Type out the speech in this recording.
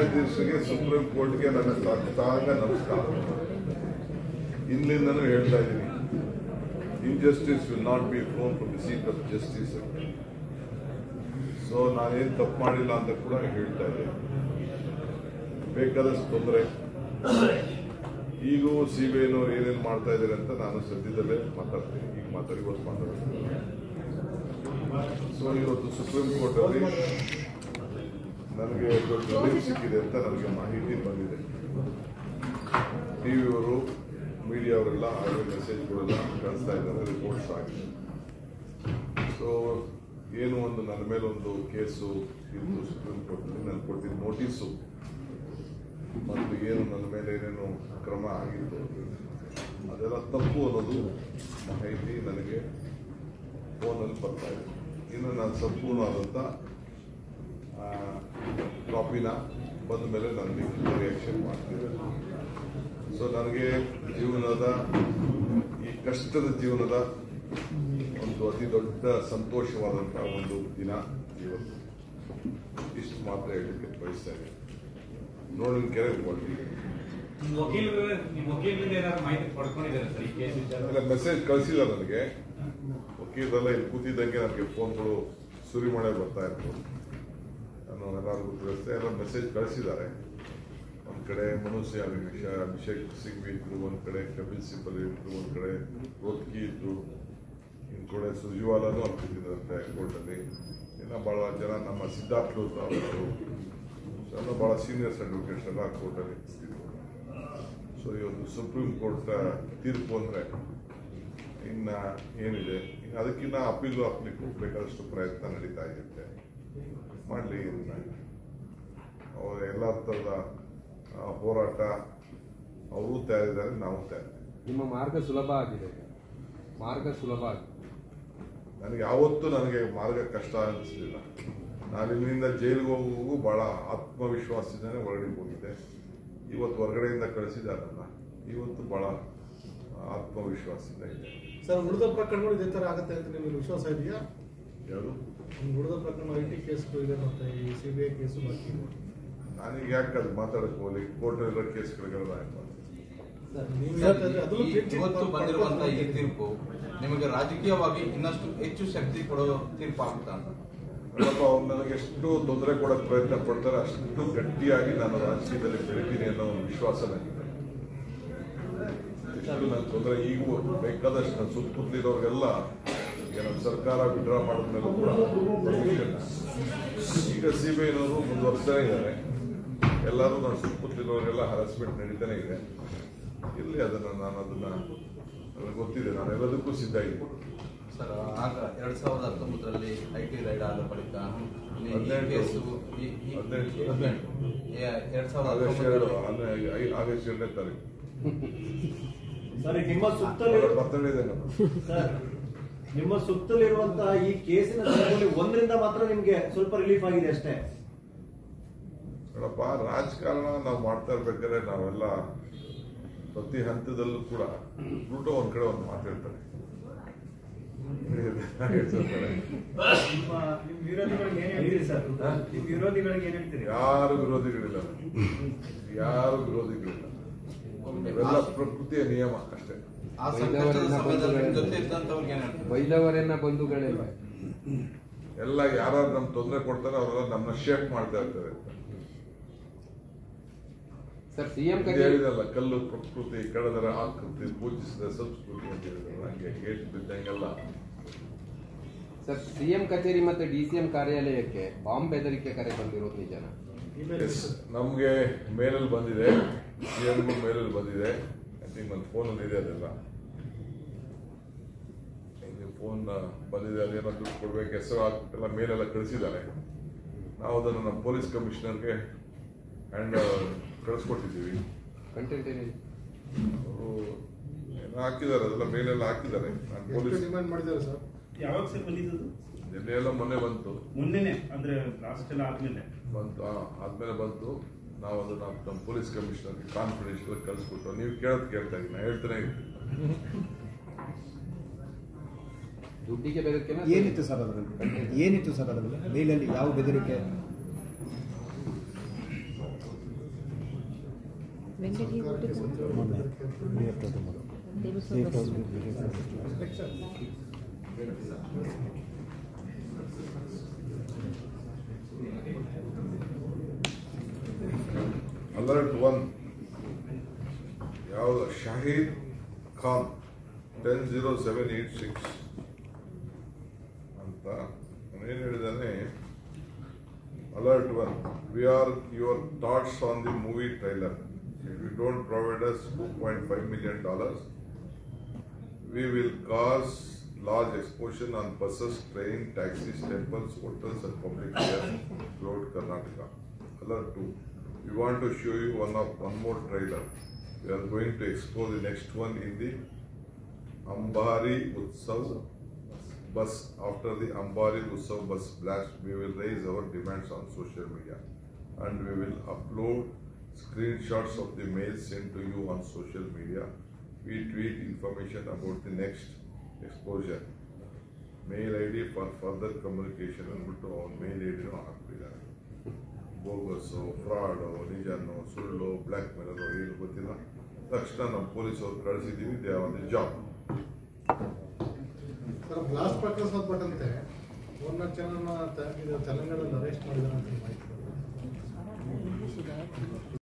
ನ್ಯಾಯಾಧೀಶರಿಗೆ supreme ಕೋರ್ಟ್ಗೆ ನನ್ನ ಸಾಷ್ಟಾಂಗ ನಮಸ್ಕಾರ ಇಂದಿಂದನೂ ಹೇಳ್ತಾ ಇದ್ದೀನಿ injustice will not be thrown from the seat of justice so ನಾನೇನು ತಪ್ಪು ಮಾಡಿಲ್ಲ ಅಂತ ಕೂಡ ಹೇಳ್ತಾ ಇದ್ದೀನಿ ಬೇಕಾದಷ್ಟು ತೊಂದರೆ ಈಗೂ ಸಿ ಬಿ ಐನವ್ರು ಏನೇನು ಮಾಡ್ತಾ ಇದ್ದಾರೆ ಅಂತ ನಾನು ಸದ್ಯದಲ್ಲೇ ಮಾತಾಡ್ತೀನಿ ಈಗ ಮಾತಾಡಿ ಇವತ್ತು ಮಾತಾಡ್ತೀನಿ ಸೊ ಇವತ್ತು ಸುಪ್ರೀಂ ಕೋರ್ಟ್ ಅಲ್ಲಿ ನನಗೆ ದೊಡ್ಡ ರಿಲೀಫ್ ಸಿಕ್ಕಿದೆ ಅಂತ ನನಗೆ ಮಾಹಿತಿ ಬಂದಿದೆ ಟಿವಿಯವರು ಮೀಡಿಯಾ ಅವರೆಲ್ಲ ಆಗಲೇ ಮೆಸೇಜ್ಗಳೆಲ್ಲ ಕಳಿಸ್ತಾ ಇದ್ದಾರೆ ರಿಪೋರ್ಟ್ಸ್ ಆಗಿದೆ ಸೊ ಏನು ಒಂದು ನನ್ನ ಮೇಲೆ ಒಂದು ಕೇಸು ಇತ್ತು ಸುಪ್ರೀಂ ಕೋರ್ಟ್ನಲ್ಲಿ ನಾನು ಕೊಟ್ಟಿದ್ದ ನೋಟಿಸು ಮತ್ತು ಏನು ನನ್ನ ಮೇಲೆ ಏನೇನು ಕ್ರಮ ಆಗಿತ್ತು ಅದೆಲ್ಲ ತಪ್ಪು ಅನ್ನೋದು ಮಾಹಿತಿ ನನಗೆ ಫೋನಲ್ಲಿ ಬರ್ತಾ ಇದೆ ಇನ್ನು ನಾನು ಸಂಪೂರ್ಣವಾದಂಥ ಕಾಪಿನ ಬಂದ ಮೇಲೆ ನನಗೆ ರಿಯಾಕ್ಷನ್ ಮಾಡ್ತೀನಿ ಸೊ ನನಗೆ ಜೀವನದ ಈ ಕಷ್ಟದ ಜೀವನದ ಒಂದು ಅತಿ ದೊಡ್ಡ ಸಂತೋಷವಾದಂಥ ಒಂದು ದಿನ ಇವತ್ತು ಇಷ್ಟು ಮಾತ್ರ ಹೇಳಲಿಕ್ಕೆ ಬಯಸ್ತಾ ಇದ್ದೀನಿ ನೋಡಿನ ಕೆರೆ ಕೊಡ್ತೀನಿ ನಿಮ್ ವಕೀಲರು ನಿಮ್ ವಕೀಲರಿಂದ ಏನಾದ್ರು ಮಾಹಿತಿ ಪಡ್ಕೊಂಡಿದ್ದಾರೆ ಸರ್ ಈ ಕೇಸ್ ವಿಚಾರ ಆಮೇಲೆ ಮೆಸೇಜ್ ಕಳಿಸಿಲ್ಲ ನನಗೆ ವಕೀಲರೆಲ್ಲ ಇಲ್ಲಿ ಕೂತಿದ್ದಂಗೆ ನನಗೆ ಫೋನ್ಗಳು ಸುರಿಮಳೆ ಬರ್ತಾ ಇತ್ತು ನಾನು ಎಲ್ಲರಿಗೂ ತಿಳಿಸ್ದೆ ಎಲ್ಲ ಮೆಸೇಜ್ ಕಳಿಸಿದ್ದಾರೆ ಒಂದ್ ಕಡೆ ಮನುಷ್ಯ ಅಭಿಷೇಕ್ ಅಭಿಷೇಕ್ ಸಿಂಘ್ವಿ ಇದ್ರು ಒಂದ್ ಕಡೆ ಕಪಿಲ್ ಸಿಬಲ್ ಇದ್ರು ಒಂದ್ ಕಡೆ ರೋತ್ಕಿ ಇದ್ರು ಇನ್ ಕಡೆ ಸುರ್ಜಿವಾಲಾನು ಅಲ್ಲಿ ಕೂತಿದ್ರಂತೆ ಕೋರ್ಟಲ್ಲಿ ಇನ್ನ ಬಹಳ ಜನ ನಮ್ಮ ಸಿದ್ಧಾರ್ಥ ಲೂಥ್ರಾ ಅವರು ಎಲ್ಲ ಬಹಳ ಸೀನಿಯರ್ಸ್ ಅಡ್ವೊಕೇಟ್ಸ್ ಎಲ್ಲ ಕೋರ್ಟಲ್ಲಿ ಕೂತಿದ್ರು ಸೊ ಇವತ್ತು ಸುಪ್ರೀಂ ಕೋರ್ಟ್ ತೀರ್ಪು ಅಂದ್ರೆ ಇನ್ನ ಏನಿದೆ ಇನ್ನು ಅದಕ್ಕಿಂತ ಅಪೀಲು ಹಾಕ್ಲಿಕ್ಕೂ ಬೇಕಾದಷ್ಟು ಪ್ರಯತ್ನ ನಡೀತಾ ಇರುತ್ತೆ ಮಾಡಲಿ ಇದನ್ನ ಅವರ ಎಲ್ಲ ಥರದ ಆ, ಹೋರಾಟ ಅವರು ತಯಾರಿದ್ದಾರೆ ನಾವು ತಯಾರಿ ನಿಮ್ಮ ಮಾರ್ಗ ಸುಲಭ ಆಗಿದೆ ಮಾರ್ಗ ಸುಲಭ ಆಗಿದೆ ನನಗೆ ಯಾವತ್ತೂ ನನಗೆ ಮಾರ್ಗ ಕಷ್ಟ ಅನಿಸಲಿಲ್ಲ ನಾನು ಇಲ್ಲಿಂದ ಜೈಲಿಗೆ ಹೋಗುವಾಗೂ ಬಹಳ ಆತ್ಮವಿಶ್ವಾಸದಿಂದನೇ ಹೊರಗಡೆ ಹೋಗಿದ್ದೆ ಇವತ್ತು ಹೊರಗಡೆಯಿಂದ ಕಳಿಸಿದಾರಲ್ಲ ಇವತ್ತು ಬಹಳ ಆತ್ಮವಿಶ್ವಾಸದಿಂದ ಇದೆ ಸರ್ ಉಳಿದ ಪ್ರಕರಣಗಳು ಇದೇ ತರ ಆಗತ್ತೆ ಅಂತ ನಿಮಗೆ ವಿಶ್ವಾಸ ಇದೆಯಾ ಯಾವುದು ಉಳಿದ ಪ್ರಕರಣ ಐ ಟಿ ಕೇಸ್ಗಳು ಇದೆ ಮತ್ತೆ ಈ ಸಿ ಬಿ ಐ ಕೇಸು ಬಾಕಿ ಇದೆ. ನನಗೆ ಯಾಕೆ ಅದು ಮಾತಾಡಕ್ಕೆ ಹೋಗ್ಲಿ ಕೋರ್ಟಲ್ಲಿರೋ ಕೇಸ್ಗಳಿಗೆಲ್ಲ ಆಯ್ತು ಸರ್, ನೀವು ಹೇಳ್ತಾ ಇದ್ರೆ ಅದು ಈ- clean sheet ಇವತ್ತು ಮಾಡ್ಕೊಂಡು ಬಂದಿರುವಂತಹ ಈ ಹೋಗ್ತೀವಿ. ತೀರ್ಪು ನಿಮಗೆ ರಾಜಕೀಯವಾಗಿ ಇನ್ನಷ್ಟು ಹೆಚ್ಚು ಶಕ್ತಿ ಕೊಡೋ ತೀರ್ಪು ಆಗುತ್ತಾ ಅಂತ ನೋಡಪ್ಪ ಅವ್ರು ನನಗೆ ಎಷ್ಟು ತೊಂದರೆ ಕೊಡೋಕೆ ಪ್ರಯತ್ನ ಪಡ್ತಾರೆ ಅಷ್ಟು ಗಟ್ಟಿಯಾಗಿ ನಾನು ರಾಜಕೀಯದಲ್ಲಿ ಬೆಳಿತೀನಿ ಅನ್ನೋ ಒಂದು ವಿಶ್ವಾಸ ನನಗಿದೆ ಎಷ್ಟು ನನ್ನ ತೊಂದರೆ ಈಗೂ ಬೇಕಾದಷ್ಟು ನನ್ನ ಸುತ್ತಮುತ್ತಲಿರೋರಿಗೆಲ್ಲ ಈಗ ನಮ್ಮ ಸರ್ಕಾರ ವಿಡ್ರಾ ಮಾಡಿದ್ಮೇಲೂ ಕೂಡ permission. ಈಗ ಸಿ ಬಿ ಐನವರು ಮುಂದುವರಿಸ್ತಾನೆ ಇದ್ದಾರೆ ಎಲ್ಲರೂ ನನ್ನ ಸುತ್ತಮುತ್ತಲಿರೋರಿಗೆಲ್ಲ ಹರಾಸ್ಮೆಂಟ್ ನಡೀತಾನೆ ಇದೆ ಇಲ್ಲಿ ಅದನ್ನ ನಾನು ಅದನ್ನ ನನಗೆ ಗೊತ್ತಿದೆ ನಾನು ಎಲ್ಲದಕ್ಕೂ ಸಿದ್ಧ ಇದ್ದೀನಿ ಸರ್ ಆಗ ಎರಡ್ ಸಾವಿರದ ಹತ್ತೊಂಬತ್ತರಲ್ಲಿ ಐ ಟಿ ರೈಡ್ ಆದ ಬಳಿಕ ಈ- ಈ ಹದಿನೆಂಟು. ಕೇಸು ಈ- ಈ- ಹದಿನೆಂಟು. ಹದಿನೆಂಟು. ಎ- ಎರಡ್ ಸಾವಿರದ ಆಗಸ್ಟ್ ಎರಡು ಹತ್ತೊಂಬತ್ತರಲ್ಲಿ ಆನೆ- ಐ- ಆಗಸ್ಟ್ ಎರಡನೇ ತಾರೀಕು ಸರ್ ನಿಮ್ಮ ಸುತ್ತಲಿರುವ ಬರ್ತಡೇ ಇದೆ ನಮ್ಮ ಸರ್ ನಿಮ್ಮ ಸುತ್ತಲಿರುವಂತಹ ಈ ಕೇಸಿನ ಸಂದರ್ಭದಲ್ಲಿ ಒಂದರಿಂದ ಮಾತ್ರ ನಿಮ್ಗೆ ಸ್ವಲ್ಪ ರಿಲೀಫ್ ಆಗಿದೆ ಅಷ್ಟೇ ನೋಡಪ್ಪ ರಾಜಕಾರಣ ನಾವು ಮಾಡ್ತಾ ಇರ್ಬೇಕಾದ್ರೆ ನಾವೆಲ್ಲ ಪ್ರತಿ ಹಂತದಲ್ಲೂ ಕೂಡ ರೂಟೋ ಒಂದ್ ಕಡೆ ಒಂದು ಮಾತಾಡ್ತಾರೆ ಹೇಳ್ತಿರ್ತಾರೆ. ನಿಮ್ಮ ನಿಮ್ಮ ವಿರೋಧಿಗಳಿಗೆ ಏನ್ ಹೇಳ್ತೀರಿ ಸರ್ ನಿಮ್ಮ ವಿರೋಧಿಗಳಿಗೆ ಏನ್ ಹೇಳ್ತೀರಿ ಯಾರು ವಿರೋಧಿಗಳಿಲ್ಲ ಯಾರು ವಿರೋಧಿಗಳಿಲ್ಲ ಇವೆಲ್ಲ ಪ್ರಕೃತಿಯ ನಿಯಮ ಅಷ್ಟೇ ಆ ಸಂಕಷ್ಟದ ಸಮಯದಲ್ಲಿ ನಿಮ್ ಜೊತೆ ಇದ್ದಂತವ್ರಿಗೆ ಏನ್ ಹೇಳ್ತೀರಿ ಬೈದವರೆನ್ನ ಬಂಧುಗಳೆಲ್ಲ ಎಲ್ಲ ಯಾರು ನಮ್ ತೊಂದರೆ ಕೊಡ್ತಾರೆ ಅವರೆಲ್ಲ ನಮ್ಮನ್ನ ಶೇಪ್ ಮಾಡ್ತಾ ಇರ್ತಾರೆ ಸರ್ ಸಿಎಂ ಇದು ಕಚೇರಿ ಹೇಳಿದಲ್ಲ ಕಲ್ಲು ಪ್ರಕೃತಿ ಕಡದರ ಆಕೃತಿ ಪೂಜಿಸಿದ ಸಂಸ್ಕೃತಿ ಅಂತ ಹೇಳಿದ್ರು ಹಂಗೆ ಗೇಟ್ ಬಿದ್ದಂಗೆಲ್ಲ ಸರ್ ಸಿಎಂ ಕಚೇರಿ ಮತ್ತು ಡಿಸಿಎಂ ಕಾರ್ಯಾಲಯಕ್ಕೆ ಬಾಂಬ್ ಬೆದರಿಕೆ ಕರೆ ಬಂದಿರೋದು ನಿಜನಾ Email ಎಸ್ ನಮಗೆ ಮೇಲಲ್ಲಿ ಬಂದಿದೆ ಸಿಎಂಗೂ ಮೇಲಲ್ಲಿ ಬಂದಿದೆ ಐ ಥಿಂಕ್ ನನ್ನ ಫೋನಲ್ಲಿ ಇದೆ ಅದೆಲ್ಲ ಫೋನ್ ಬಂದಿದೆ ಅದೇನೋ ದುಡ್ಡು ಕೊಡ್ಬೇಕು ಹೆಸರು ಹಾಕ್ಬಿಟ್ಟೆಲ್ಲ ಮೇಲೆಲ್ಲ ಕಳಿಸಿದ್ದಾರೆ ನಾವು ಅದನ್ನು ನಮ್ಮ ಪೊಲೀಸ್ ಕಮಿಷನರ್ಗೆ ಹ್ಯಾಂಡ್ ಕಳಿಸ್ಕೊಟ್ಟಿದ್ದೀವಿ ಕಂಟೆಂಟ್ ಏನಿದೆ ಅವರು ಏನೋ ಹಾಕಿದ್ದಾರೆ ಅದೆಲ್ಲ ಮೇಲೆಲ್ಲ ಹಾಕಿದ್ದಾರೆ ನಾನು ಎಷ್ಟು ಪೊಲೀಸ್ ಡಿಮ್ಯಾಂಡ್ ಮಾಡಿದ್ದಾರೆ ಸರ್ ಯಾವಾಗ ಸರ್ ಬಂದಿದ್ದು ನಿನ್ನೆ ಎಲ್ಲ ಮೊನ್ನೆ ಬಂತು ಮೊನ್ನೆನೆ ಅಂದ್ರೆ ಲಾಸ್ಟ್ ಎಲ್ಲ ಆದ್ಮೇಲೆ ಬಂತು ಆ, ಆದ್ಮೇಲೆ ಬಂತು ನಾವು ಅದನ್ನ ನಮ್ಮ ಪೊಲೀಸ್ ಕಮಿಷನರ್ಗೆ ಕಾನ್ಫಿಡೆನ್ಷಿಯಲ್ ಕಳಿಸ್ಕೊಟ್ಟು ನೀವು ಕೇಳೋದು ಕೇಳ್ತಾ ಇದ್ದೀನಿ ನಾನು ಹೇಳ್ತಾನೆ ಇರ್ತೀನಿ ದುಡ್ಡಿಗೆ ಬೆದರಿಕೆನ ಏನಿತ್ತು ಸರ್ ಅದರಲ್ಲಿ ಏನಿತ್ತು ಸರ್ ಅದರಲ್ಲಿ ಮೇಲಲ್ಲಿ ಯಾವ ಬೆದರಿಕೆ When did he go to ಸರ್ಕಾರಕ್ಕೆ They were so alert one ಯಾವುದು Shahid Khan ten zero seven eight six ಅಂತ ಏನು ಹೇಳಿದಾನೆ alert one we are your thoughts on the movie trailer if you don't provide us two point five million dollars we will cause large exposure on buses, train, taxis, temples, hotels and public areas throughout Karnataka. Alert two, we want to show you one of, one more trailer. We are going to expose the next one in the Ambari Utsav bus. After the Ambari Utsav bus blast, we will raise our demands on social media. And we will upload screenshots of the mail sent to you on social media. We tweet information about the next exposure. Mail ID for further communication ಅಂದ್ಬಿಟ್ಟು ಅವ್ನ ಮೇಲ್ ಐಡಿನೂ ಹಾಕ್ಬಿಟ್ಟಿದ್ದಾರೆ bogus fraud ನಿಜನೋ ಸುಳ್ಳು black ಮೇಲರು ಏನು ಗೊತ್ತಿಲ್ಲ ತಕ್ಷಣ ನಮ್ಮ ಪೊಲೀಸವ್ರು ಕಳಿಸಿದ್ದೀವಿ they are the job sir blast ಪ್ರಕರಣ ಸಂಬಂಧಪಟ್ಟಂತೆ ಮೂರ್ನಾಲ್ಕು ಜನ ತೆಲಂಗಾಣದಲ್ಲಿ ಅರೆಸ್ಟ್ ಮಾಡಿದ್ದಾರೆ ಅಂತ ಮಾಹಿತಿ ಬಂದಿದೆ.